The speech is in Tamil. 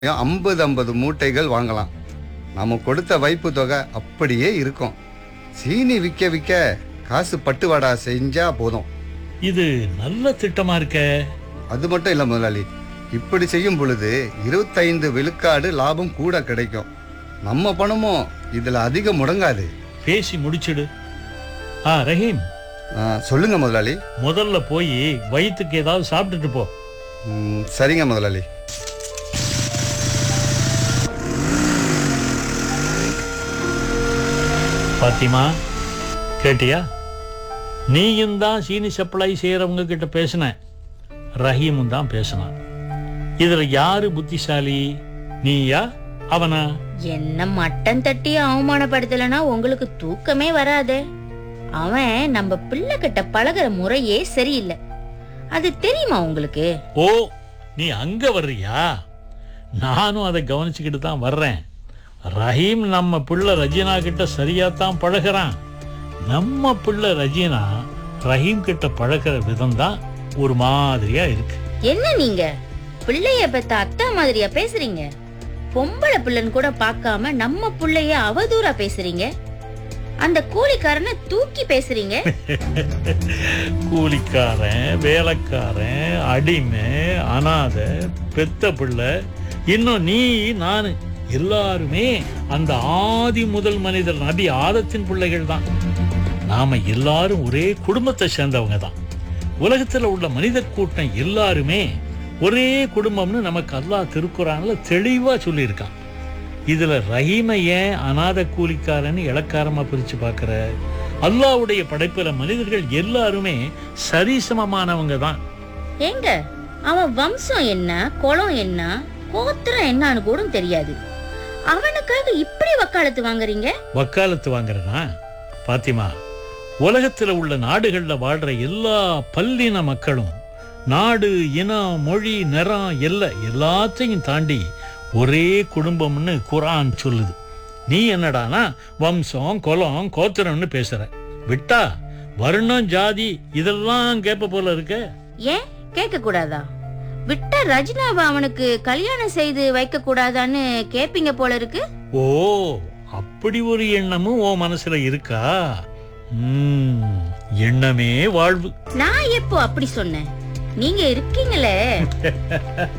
ஐம்பது ஐம்பது மூட்டைகள் வாங்கலாம் நம்ம கொடுத்த வைப்பு தொகை அப்படியே இருக்கும் சீனி விற்க விற்க காசு பட்டுவாடா செஞ்சா போதும் இது நல்ல திட்டமா இருக்க அது மட்டும் இல்லை முதலாளி இப்படி செய்யும் பொழுது இருபத்தைந்து விழுக்காடு லாபம் கூட கிடைக்கும் நம்ம பணமும் இதில் அதிகம் முடங்காது பேசி முடிச்சிடு ஆ ரஹீம் ஆ, சொல்லுங்க முதலாளி முதல்ல போய் வயிற்றுக்கு ஏதாவது சாப்பிட்டுட்டு போ ம், சரிங்க முதலாளி பாத்திமா கேட்டியா நீயும் தான் சீனி சப்ளை செய்யறவங்க கிட்ட பேசின ரஹீமும் தான் பேசினான் இதுல யாரு புத்திசாலி நீயா அவனா என்ன மட்டன் தட்டி அவமானப்படுத்தலனா உங்களுக்கு தூக்கமே வராதே அவன் நம்ம பிள்ளை கிட்ட பழகுற முறையே சரியில்லை அது தெரியுமா உங்களுக்கு ஓ நீ அங்க வர்றியா நானும் அதை கவனிச்சுக்கிட்டு தான் வர்றேன் ரஹீம் நம்ம பிள்ளை ரஜினா கிட்ட சரியா தான் பழகுறான் நம்ம பிள்ளை ரஜினா ரஹீம் கிட்ட பழகுற விதம் தான் ஒரு மாதிரியா இருக்கு என்ன நீங்க பிள்ளைய பெத்த அத்தா மாதிரியா பேசுறீங்க பொம்பளை பிள்ளைன்னு கூட பார்க்காம நம்ம பிள்ளைய அவதூறா பேசுறீங்க அந்த கூலிக்காரனை தூக்கி பேசுறீங்க கூலிக்காரன் வேலைக்காரன் அடிமை அனாதை பெத்த பிள்ளை இன்னும் நீ நான் எல்லாருமே அந்த ஆதி முதல் மனிதர் நபி ஆதத்தின் பிள்ளைகள் தான் நாம எல்லாரும் ஒரே குடும்பத்தை சேர்ந்தவங்க தான் உலகத்துல உள்ள மனித கூட்டம் எல்லாருமே ஒரே குடும்பம்னு நமக்கு அல்லாஹ் திருக்குறான்ல தெளிவா சொல்லியிருக்கான் இதுல ரஹீமை ஏன் அநாத கூலிக்காரன்னு இளக்காரமா பிரிச்சு பார்க்கிற அல்லாஹ்வுடைய படைப்புல மனிதர்கள் எல்லாருமே சரிசமமானவங்க தான் ஏங்க அவன் வம்சம் என்ன குலம் என்ன கோத்திரம் என்னன்னு கூட தெரியாது அவனுக்காக இப்படி வக்காலத்து வாங்குறீங்க வக்காலத்து வாங்குறனா பாத்திமா உலகத்துல உள்ள நாடுகள்ல வாழ்ற எல்லா பல்லின மக்களும் நாடு இனம் மொழி நிறம் எல்லை எல்லாத்தையும் தாண்டி ஒரே குடும்பம்னு குரான் சொல்லுது நீ என்னடானா வம்சம் குலம் கோத்திரம்னு பேசுற விட்டா வருணம் ஜாதி இதெல்லாம் கேப்ப போல இருக்க ஏன் கேட்க கூடாதா விட்டா ரஜினாவை அவனுக்கு கல்யாணம் செய்து வைக்க கூடாதான்னு கேப்பீங்க போல இருக்கு ஓ அப்படி ஒரு எண்ணமும் உன் மனசுல இருக்கா ம், எண்ணமே வாழ்வு நான் எப்போ அப்படி சொன்னேன் நீங்க இருக்கீங்களே